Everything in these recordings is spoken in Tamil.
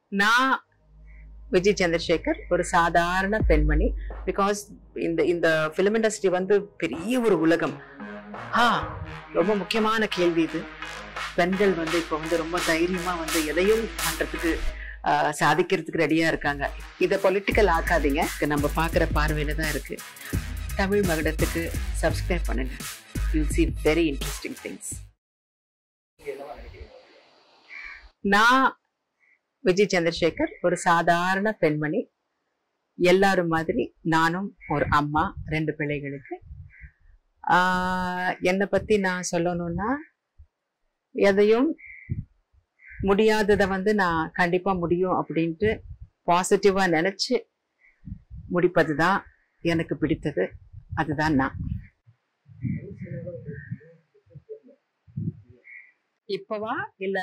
நான் விஜய் சந்திரசேகர் ஒரு சாதாரண பெண்மணி பிகாஸ் இந்த இந்த ஃபிலிம் இண்டஸ்ட்ரி வந்து பெரிய ஒரு உலகம் ஆ ரொம்ப முக்கியமான கேள்வி இது பெண்கள் வந்து இப்போ வந்து ரொம்ப தைரியமா வந்து எதையும் பண்றதுக்கு ஆஹ், சாதிக்கிறதுக்கு ரெடியா இருக்காங்க இதை பொலிட்டிக்கல் ஆக்காதீங்க இது நம்ம பார்க்குற பார்வையில தான் இருக்கு தமிழ் மகுடத்துக்கு சப்ஸ்கிரைப் பண்ணுங்க you see very interesting things நான் விஜய் சந்திரசேகர் ஒரு சாதாரண பெண்மணி எல்லாரும் மாதிரி நானும் ஒரு அம்மா ரெண்டு பிள்ளைகளுக்கு ஆஹ் என்னை பத்தி நான் சொல்லணும்னா எதையும் முடியாததை வந்து நான் கண்டிப்பா முடியும் அப்படின்ட்டு பாசிட்டிவா நினைச்சு முடிப்பது தான் எனக்கு பிடித்தது அதுதான் நான் இப்பவா இல்ல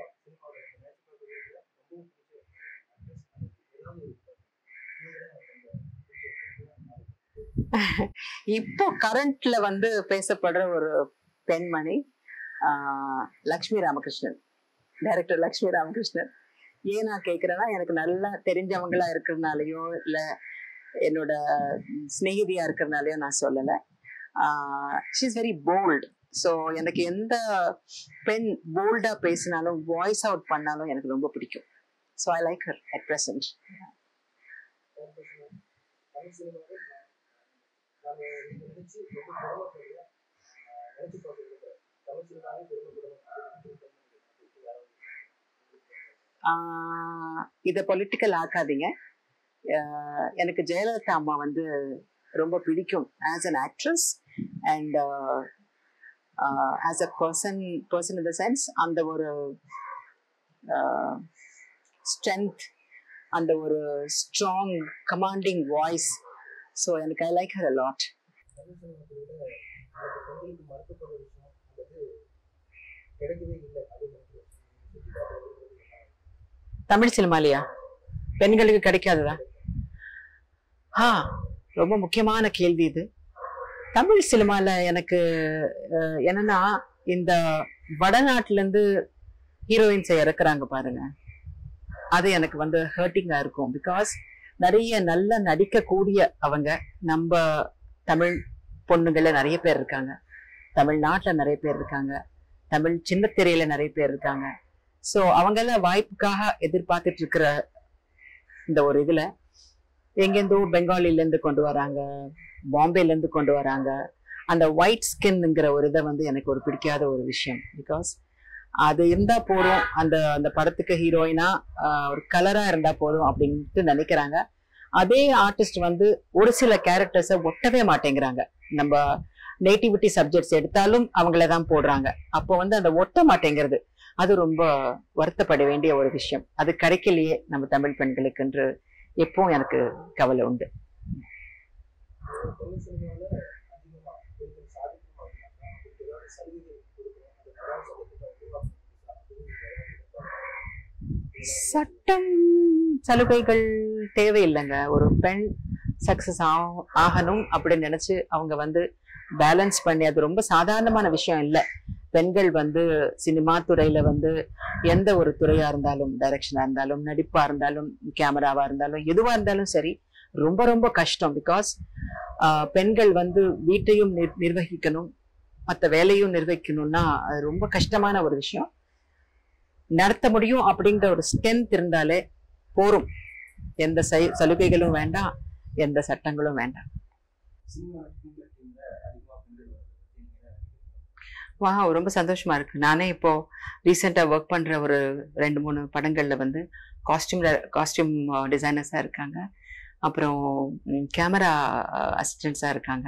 இப்போ கரண்ட்ல வந்து பேசப்படுற ஒரு பெண்மணி ஆஹ், லக்ஷ்மி ராமகிருஷ்ணன் டைரக்டர் லக்ஷ்மி ராமகிருஷ்ணன் ஏன் நான் கேட்குறேன்னா எனக்கு நல்லா தெரிஞ்சவங்களா இருக்கிறதுனாலயோ இல்ல என்னோட சிநேகிதியா இருக்கிறதுனாலயோ நான் சொல்லலை she is very bold so எனக்கு எந்த பெண் போல்டா பேசினாலும் வாய்ஸ் அவுட் பண்ணாலும் எனக்கு ரொம்ப பிடிக்கும் so I like her at present Tamil சினிமாவில் நம்ம நினைச்சு ரொம்ப பெருமைப்படுற நினைச்சு பார்க்கறது தமிழ் சினிமாவே பெருமைப்படணும் ஆஹ் இதை பொலிட்டிக்கல் ஆக்காதீங்க ஆஹ் எனக்கு ஜெயலலிதா அம்மா வந்து ரொம்ப பிடிக்கும் as an actress and as a person person in the sense அந்த ஒரு ஸ்ட்ரென்த் அந்த ஒரு ஸ்ட்ராங் கமாண்டிங் வாய்ஸ் ஸோ எனக்கு I like her lot Tamil சினிமாக்களோட நமக்கு பெண்களுக்கு மறுக்கப்படுற விஷயம் அல்லது கிடைக்கவே இல்லை அப்படின்னு நினைக்கிறேன் சுற்றி பார்க்கறது தமிழ் சினிமாலையா பெண்களுக்கு கிடைக்காததா ஆ ரொம்ப முக்கியமான கேள்வி இது தமிழ் சினிமால எனக்கு அஹ், என்னன்னா இந்த வடநாட்டுல இருந்து ஹீரோயின்ஸை இறக்குறாங்க பாருங்க அது எனக்கு வந்து ஹர்ட்டிங்கா இருக்கும் பிகாஸ் நிறைய நல்ல நடிக்கக்கூடிய அவங்க நம்ம தமிழ் பொண்ணுங்கள நிறைய பேர் இருக்காங்க தமிழ்நாட்டுல நிறைய பேர் இருக்காங்க தமிழ் சின்ன திரையில நிறைய பேர் இருக்காங்க ஸோ அவங்கெல்லாம் வாய்ப்புக்காக எதிர்பார்த்துட்டு இருக்கிற இந்த ஒரு இதுல எங்கேருந்தோ பெங்காலில இருந்து கொண்டு வராங்க பாம்பேல இருந்து கொண்டு வராங்க அந்த ஒயிட் ஸ்கின்ங்கிற ஒரு இதை வந்து எனக்கு ஒரு பிடிக்காத ஒரு விஷயம் பிகாஸ் அது இருந்தா போதும் அந்த அந்த படத்துக்கு ஹீரோயினா ஒரு கலரா இருந்தா போதும் அப்படின்ட்டு நினைக்கிறாங்க அதே ஆர்டிஸ்ட் வந்து ஒரு சில கேரக்டர்ஸை ஒட்டவே மாட்டேங்கிறாங்க நம்ம நேட்டிவிட்டி சப்ஜெக்ட்ஸ் எடுத்தாலும் அவங்கள தான் போடுறாங்க அப்போ வந்து அந்த ஒட்ட மாட்டேங்கிறது அது ரொம்ப வருத்தப்பட வேண்டிய ஒரு விஷயம் அது கிடைக்கலையே நம்ம தமிழ் பெண்களுக்கு என்று எப்பவும் எனக்கு கவலை உண்டு தமிழ் சினிமாவில் அதிகமாக பெண்கள் சாதிக்கணும் அப்படின்னா அவங்களுக்கு ஏதாவது சலுகைகள் கொடுக்கணும் அந்த கலாச்சாரத்தை உருவாக்கணும் சட்டம் சலுகைகள் தேவையில்லைங்க ஒரு பெண் சக்சஸ் ஆகும் ஆகணும் அப்படின்னு நினைச்சு அவங்க வந்து பேலன்ஸ் பண்ணி அது ரொம்ப சாதாரணமான விஷயம் இல்லை பெண்கள் வந்து சினிமா துறையில வந்து எந்த ஒரு துறையா இருந்தாலும் டைரக்ஷனா இருந்தாலும் நடிப்பா இருந்தாலும் கேமராவா இருந்தாலும் எதுவா இருந்தாலும் சரி ரொம்ப ரொம்ப கஷ்டம் பிகாஸ் பெண்கள் வந்து வீட்டையும் நிர்- நிர்வகிக்கணும் மற்ற வேலையும் நிர்வகிக்கணும்னா அது ரொம்ப கஷ்டமான ஒரு விஷயம் நடத்த முடியும் அப்படிங்கிற ஒரு ஸ்ட்ரென்த் இருந்தாலே போரும் எந்த சை- சலுகைகளும் வேண்டாம் எந்த சட்டங்களும் வேண்டாம் சினிமா டீம்ல டீம்ல அதிகமாக பெண்கள் வரதை பற்றி நீங்கள் வா ரொம்ப சந்தோஷமா இருக்கு நானே இப்போ ரீசெண்டா ஒர்க் பண்ற ஒரு ரெண்டு மூணு படங்கள்ல வந்து காஸ்டியூம் காஸ்டியூம் டிசைனர்ஸா இருக்காங்க அப்புறம் கேமரா அசிஸ்டன்ஸா இருக்காங்க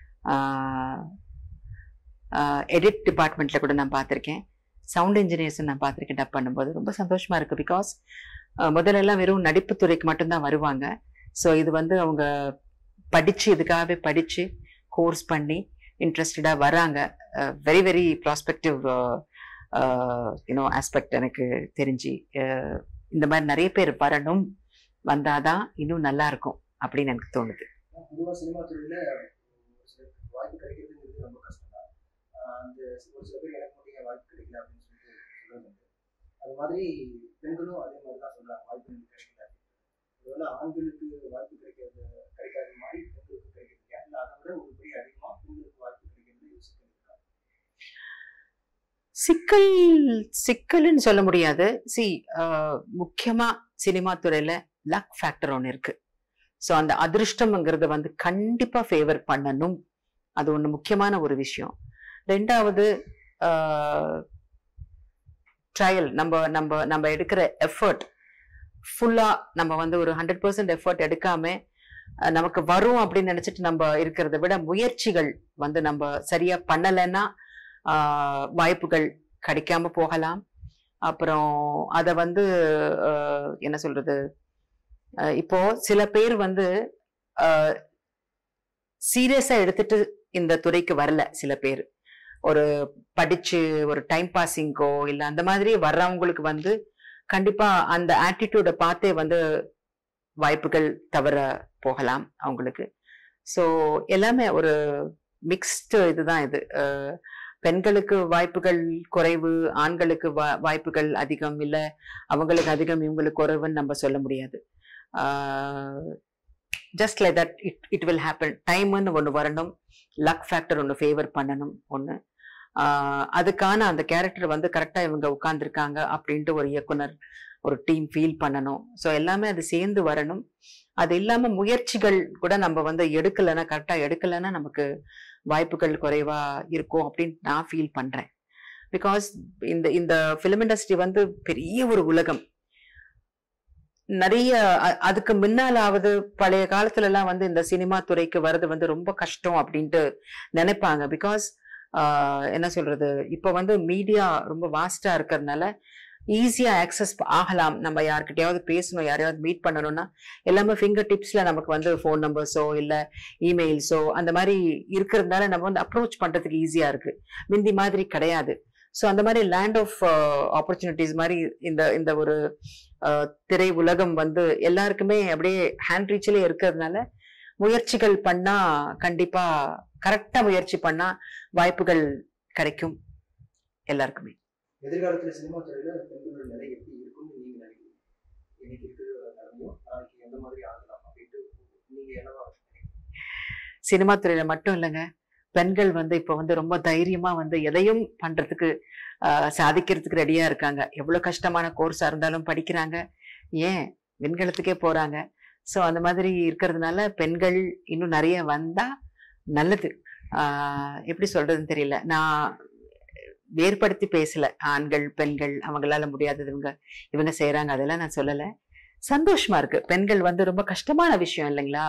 எடிட் டிபார்ட்மெண்ட்ல கூட நான் பார்த்துருக்கேன் சவுண்ட் இன்ஜினியர்ஸ் நான் பார்த்துருக்கேன் டப் பண்ணும்போது ரொம்ப சந்தோஷமா இருக்கு பிகாஸ் முதல்ல எல்லாம் வெறும் நடிப்பு துறைக்கு மட்டும்தான் வருவாங்க ஸோ இது வந்து அவங்க படிச்சு இதுக்காகவே படிச்சு கோர்ஸ் பண்ணி இன்ட்ரெஸ்டடா வராங்க very very prospective you know aspect எனக்கு தெரிஞ்சு அஹ், இந்த மாதிரி நிறைய பேர் வரணும் வந்தாதான் இன்னும் நல்லா இருக்கும் அப்படின்னு எனக்கு தோணுது பொதுவாக சினிமா துறையில் ஒரு சில வாய்ப்பு கிடைக்கிறதுங்கிறது ரொம்ப கஷ்டம் தான் அந்த ஒரு சில பேர் எனக்கு மட்டும் ஏன் வாய்ப்பு கிடைக்கல அப்படின்னு சொல்லிட்டு சொல்றது உண்டு அது மாதிரி பெண்களும் அதே மாதிரி தான் சொல்றாங்க வாய்ப்பு எனக்கு கிடைக்கல ஒருவேளை ஆண்களுக்கு வாய்ப்பு கிடைக்கிறது கிடைக்காத மாதிரி பெண்களுக்கு கிடைக்கிறீங்க இல்லை அதை விட ஒரு படி அதிகமா பெண்களுக்கு வாய்ப்பு கிடைக்கிறது யோசிக்கிறீங்க சிக்கல் சிக்கல்னு சொல்ல முடியாது சி முக்கியமா சினிமா துறையில லக் ஃபேக்டர் ஒன்று இருக்கு ஸோ அந்த அதிர்ஷ்டம்ங்கிறது வந்து கண்டிப்பா ஃபேவர் பண்ணணும் அது ஒன்று முக்கியமான ஒரு விஷயம் ரெண்டாவது ட்ரையல் நம்ம நம்ம நம்ம எடுக்கிற எஃபர்ட் ஃபுல்லா நம்ம வந்து ஒரு ஹண்ட்ரட் பர்சன்ட் எஃபர்ட் எடுக்காம அஹ், நமக்கு வரும் அப்படின்னு நினைச்சிட்டு நம்ம இருக்கிறத விட முயற்சிகள் வந்து நம்ம சரியா பண்ணலைன்னா ஆஹ், வாய்ப்புகள் கிடைக்காம போகலாம் அப்புறம் அதை வந்து ஆஹ், என்ன சொல்றது ஆஹ், இப்போ சில பேர் வந்து சீரியஸா எடுத்துட்டு இந்த துறைக்கு வரல சில பேர் ஒரு படிச்சு ஒரு டைம் பாசிங்கோ இல்ல அந்த மாதிரி வர்றவங்களுக்கு வந்து கண்டிப்பா அந்த ஆட்டிடியூட பார்த்தே வந்து வாய்ப்புகள் தவற போகலாம் அவங்களுக்கு ஸோ எல்லாமே ஒரு மிக்ஸ்டு இதுதான் இது அஹ் பெண்களுக்கு வாய்ப்புகள் குறைவு ஆண்களுக்கு வா- வாய்ப்புகள் அதிகம் இல்ல அவங்களுக்கு அதிகம் இவங்களுக்கு குறைவுன்னு நம்ம சொல்ல முடியாது just like that it it will happen டைம்னு ஒன்று வரணும் லக் ஃபேக்டர் ஒன்று ஃபேவர் பண்ணணும் ஒன்று அதுக்கான அந்த கேரக்டர் வந்து கரெக்டாக இவங்க உட்கார்ந்துருக்காங்க அப்படின்ட்டு ஒரு இயக்குனர் ஒரு டீம் ஃபீல் பண்ணணும் ஸோ எல்லாமே அது சேர்ந்து வரணும் அது இல்லாம முயற்சிகள் கூட நம்ம வந்து எடுக்கலைன்னா கரெக்டாக எடுக்கலைன்னா நமக்கு வாய்ப்புகள் குறைவா இருக்கும் அப்படின்னு நான் ஃபீல் பண்றேன் பிகாஸ் இந்த இந்த ஃபிலிம் இண்டஸ்ட்ரி வந்து பெரிய ஒரு உலகம் நிறைய அ- அதுக்கு முன்னாலாவது பழைய காலத்துல எல்லாம் வந்து இந்த சினிமா துறைக்கு வர்றது வந்து ரொம்ப கஷ்டம் அப்படின்ட்டு நினைப்பாங்க பிகாஸ் என்ன சொல்றது இப்ப வந்து மீடியா ரொம்ப வாஸ்டா இருக்கிறதுனால ஈஸியா ஆக்சஸ் ஆகலாம் நம்ம யார்கிட்டயாவது பேசணும் யாரையாவது மீட் பண்ணணும்னா எல்லாமே ஃபிங்கர் டிப்ஸ்ல நமக்கு வந்து ஃபோன் நம்பர்ஸோ இல்ல இமெயில்ஸோ அந்த மாதிரி இருக்கிறதுனால நம்ம வந்து அப்ரோச் பண்றதுக்கு ஈஸியா இருக்கு முந்தி மாதிரி கிடையாது ஸோ அந்த மாதிரி லேண்ட் ஆஃப் ஆப்பர்ச்சுனிட்டிஸ் மாதிரி இந்த இந்த ஒரு அஹ், திரை உலகம் வந்து எல்லாருக்குமே அப்படியே ஹேண்ட் ரீச்லயே இருக்கிறதுனால முயற்சிகள் பண்ணா கண்டிப்பா கரெக்டா முயற்சி பண்ணா வாய்ப்புகள் கிடைக்கும் எல்லாருக்குமே எதிர்காலத்துல சினிமா துறையில பெண்களோட நிலை எப்படி இருக்கும்னு நீங்க நினைக்கிறீங்க இன்னைக்கு இருக்கிற நிலைமையும் நாளைக்கு எந்த மாதிரி ஆகலாம் அப்படின்ட்டு நீங்க என்னவா நினைக்கிறீங்க சினிமா துறையில மட்டும் இல்லைங்க பெண்கள் வந்து இப்போ வந்து ரொம்ப தைரியமா வந்து எதையும் பண்றதுக்கு ஆஹ், சாதிக்கிறதுக்கு ரெடியா இருக்காங்க எவ்வளவு கஷ்டமான கோர்ஸா இருந்தாலும் படிக்கிறாங்க ஏன் விண்கலத்துக்கே போறாங்க ஸோ அந்த மாதிரி இருக்கிறதுனால பெண்கள் இன்னும் நிறைய வந்தா நல்லது ஆஹ், எப்படி சொல்றதுன்னு தெரியல நான் வேறுபடுத்தி பேசல ஆண்கள் பெண்கள் அவங்களால முடியாதது இவங்க இவங்க செய்யறாங்க அதெல்லாம் நான் சொல்லல சந்தோஷமா இருக்கு பெண்கள் வந்து ரொம்ப கஷ்டமான விஷயம் இல்லைங்களா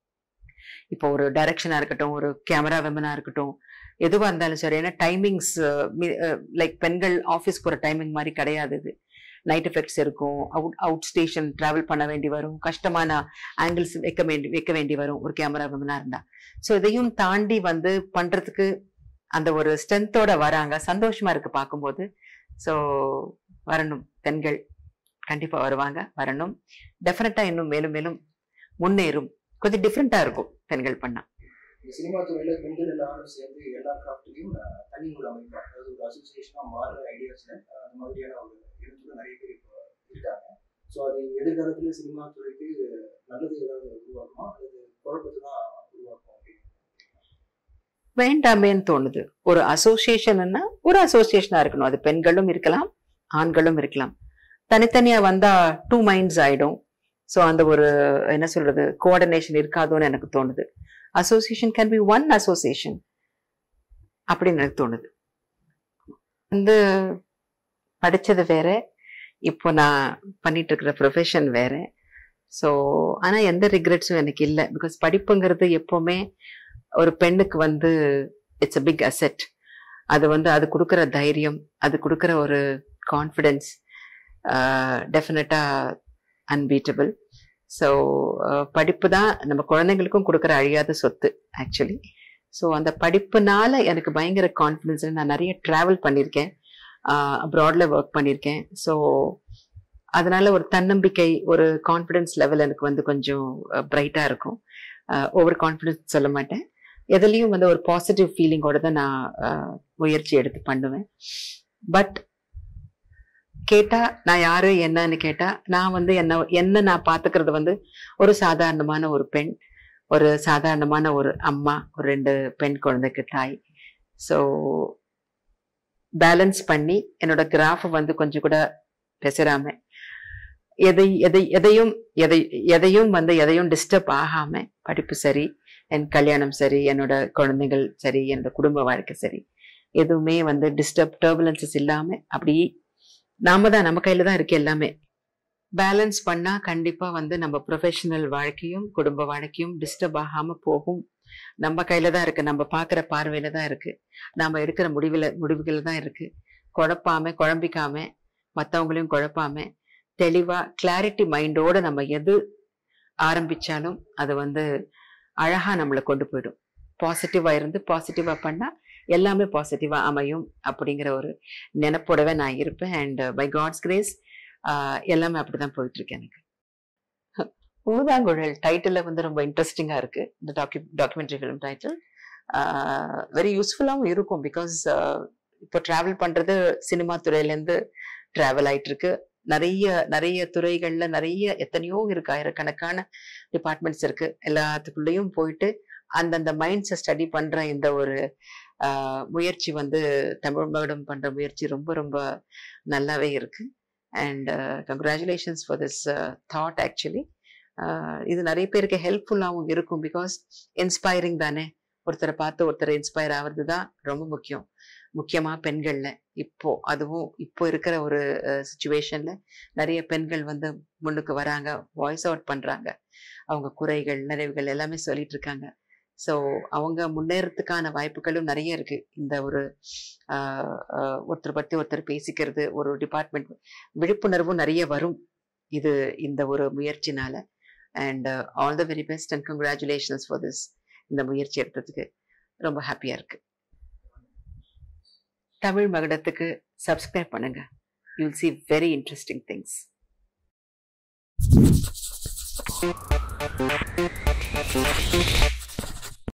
இப்போ ஒரு டைரக்ஷனா இருக்கட்டும் ஒரு கேமரா விமனா இருக்கட்டும் எதுவா இருந்தாலும் சரி ஏன்னா டைமிங்ஸ் லைக் பெண்கள் ஆஃபீஸ் போற டைமிங் மாதிரி கிடையாது இது நைட் எஃபெக்ட்ஸ் இருக்கும் அவுட் அவுட் ஸ்டேஷன் டிராவல் பண்ண வேண்டி வரும் கஷ்டமான ஆங்கிள்ஸ் வைக்க வேண்டி வைக்க வேண்டி வரும் ஒரு கேமரா விமனா இருந்தா ஸோ இதையும் தாண்டி வந்து பண்றதுக்கு அந்த ஒரு ஸ்ட்ரென்த்தோட வராங்க சந்தோஷமா இருக்கு பார்க்கும்போது ஸோ வரணும் பெண்கள் கண்டிப்பா வருவாங்க வரணும் டெஃபினட்டா இன்னும் மேலும் மேலும் முன்னேறும் கொஞ்சம் டிஃப்ரெண்டா இருக்கும் பெண்கள் பண்ணா இந்த சினிமா துறையில பெண்கள் எல்லாரும் சேர்ந்து எல்லா கிராஃப்ட்லயும் தனி ஒரு அமைப்பு அதாவது ஒரு அசோசியேஷனா மாறுற ஐடியாஸ்ல அந்த மாதிரியான ஒரு இடத்துல நிறைய பேர் இப்போ இருக்காங்க ஸோ அது எதிர்காலத்துல சினிமா துறைக்கு நல்லது ஏதாவது உருவாக்குமா அல்லது குழப்பத்தை தான் உருவாக்கும் அப்படின்னு வேண்டாமேன்னு தோணுது ஒரு அசோசியேஷன்னா ஒரு அசோசியேஷனா இருக்கணும் அது பெண்களும் இருக்கலாம் ஆண்களும் இருக்கலாம் தனித்தனியா வந்தா டூ மைண்ட்ஸ் ஆயிடும் ஸோ அந்த ஒரு என்ன சொல்றது கோஆர்டினேஷன் இருக்காதோன்னு எனக்கு தோணுது association can be one association அப்படின்னு எனக்கு தோணுது வந்து படிச்சது வேற இப்போ நான் பண்ணிட்டு இருக்கிற ப்ரொஃபஷன் வேற ஸோ ஆனா எந்த ரிக்ரெட்ஸும் எனக்கு இல்லை பிகாஸ் படிப்புங்கிறது எப்பவுமே ஒரு பெண்ணுக்கு வந்து இட்ஸ் அ பிக் அசெட் அது வந்து அது கொடுக்குற தைரியம் அது கொடுக்குற ஒரு கான்ஃபிடென்ஸ் டெஃபினட்டா அன்பீட்டபிள் ஸோ படிப்பு தான் நம்ம குழந்தைங்களுக்கும் கொடுக்குற அழியாத சொத்து ஆக்சுவலி ஸோ அந்த படிப்புனால எனக்கு பயங்கர கான்ஃபிடென்ஸ் நான் நிறைய ட்ராவல் பண்ணியிருக்கேன் அப்ராட்ல ஒர்க் பண்ணியிருக்கேன் ஸோ அதனால ஒரு தன்னம்பிக்கை ஒரு கான்ஃபிடென்ஸ் லெவல் எனக்கு வந்து கொஞ்சம் பிரைட்டாக இருக்கும் ஓவர் கான்ஃபிடென்ஸ் சொல்ல மாட்டேன் எதுலேயும் வந்து ஒரு பாசிட்டிவ் ஃபீலிங்கோட தான் நான் அஹ், முயற்சி எடுத்து பண்ணுவேன் பட் கேட்டா நான் யாரு என்னன்னு கேட்டா நான் வந்து என்ன என்ன நான் பாத்துக்கிறது வந்து ஒரு சாதாரணமான ஒரு பெண் ஒரு சாதாரணமான ஒரு அம்மா ஒரு ரெண்டு பெண் குழந்தைக்கு தாய் ஸோ பேலன்ஸ் பண்ணி என்னோட கிராஃப் வந்து கொஞ்சம் கூட பெசராம எதை எதை எதையும் எதை எதையும் வந்து எதையும் டிஸ்டர்ப் ஆகாம படிப்பு சரி என் கல்யாணம் சரி என்னோட குழந்தைகள் சரி என்னோட குடும்ப வாழ்க்கை சரி எதுவுமே வந்து டிஸ்டர்ப் டர்புலன்சஸ் இல்லாம அப்படி நாம தான் நம்ம கையில தான் இருக்கு எல்லாமே பேலன்ஸ் பண்ணா கண்டிப்பா வந்து நம்ம ப்ரொஃபஷனல் வாழ்க்கையும் குடும்ப வாழ்க்கையும் டிஸ்டர்ப் ஆகாம போகும் நம்ம கையில தான் இருக்கு நம்ம பாக்குற பார்வையில தான் இருக்கு நாம எடுக்கிற முடிவுல முடிவுகள் தான் இருக்கு குழப்பாம குழம்பிக்காம மத்தவங்களையும் குழப்பாம தெளிவா கிளாரிட்டி மைண்டோட நம்ம எது ஆரம்பிச்சாலும் அது வந்து அழகா நம்மளை கொண்டு போயிடும் பாசிட்டிவா இருந்து பாசிட்டிவா பண்ணா எல்லாமே பாசிட்டிவா அமையும் அப்படிங்கிற ஒரு நினைப்போடவே நான் இருப்பேன் அண்ட் பை காட்ஸ் கிரேஸ் எல்லாமே அப்படிதான் போயிட்டு இருக்கு எனக்கு ஊதாங்குழல் டைட்டில் வந்து ரொம்ப இன்ட்ரெஸ்டிங்கா இருக்கு இந்த docu documentary film title very யூஸ்ஃபுல்லாகவும் இருக்கும் பிகாஸ் இப்போ டிராவல் பண்றது சினிமா துறையிலேருந்து டிராவல் ஆயிட்டு இருக்கு நிறைய நிறைய துறைகள்ல நிறைய எத்தனையோ இருக்கு ஆயிரக்கணக்கான டிபார்ட்மெண்ட்ஸ் இருக்கு எல்லாத்துக்குள்ளேயும் போயிட்டு அந்தந்த மைண்ட்ஸை ஸ்டடி பண்ற இந்த ஒரு ஆஹ், முயற்சி வந்து தமிழ் மகடம் பண்ற முயற்சி ரொம்ப ரொம்ப நல்லாவே இருக்கு and congratulations for this thought actually இது நிறைய பேருக்கு ஹெல்ப்ஃபுல்லாகவும் இருக்கும் பிகாஸ் இன்ஸ்பைரிங் தானே ஒருத்தரை பார்த்து ஒருத்தரை இன்ஸ்பயர் ஆகிறது தான் ரொம்ப முக்கியம் முக்கியமா பெண்கள்ல இப்போ அதுவும் இப்போ இருக்கிற ஒரு சுச்சுவேஷன்ல நிறைய பெண்கள் வந்து முன்னுக்கு வராங்க வாய்ஸ் அவுட் பண்றாங்க அவங்க குறைகள் நிறைவுகள் எல்லாமே சொல்லிட்டு இருக்காங்க ஸோ அவங்க முன்னேறதுக்கான வாய்ப்புகளும் நிறைய இருக்கு இந்த ஒரு ஆஹ், ஆஹ், ஒருத்தர் பத்தி ஒருத்தர் பேசிக்கிறது ஒரு டிபார்ட்மெண்ட் விழிப்புணர்வும் நிறைய வரும் இது இந்த ஒரு முயற்சினால and all the very best and congratulations for this இந்த முயற்சி எடுத்ததுக்கு ரொம்ப ஹாப்பியா இருக்கு தமிழ் மகடத்துக்கு சப்ஸ்கிரைப் பண்ணுங்க you'll see very interesting things Thank you.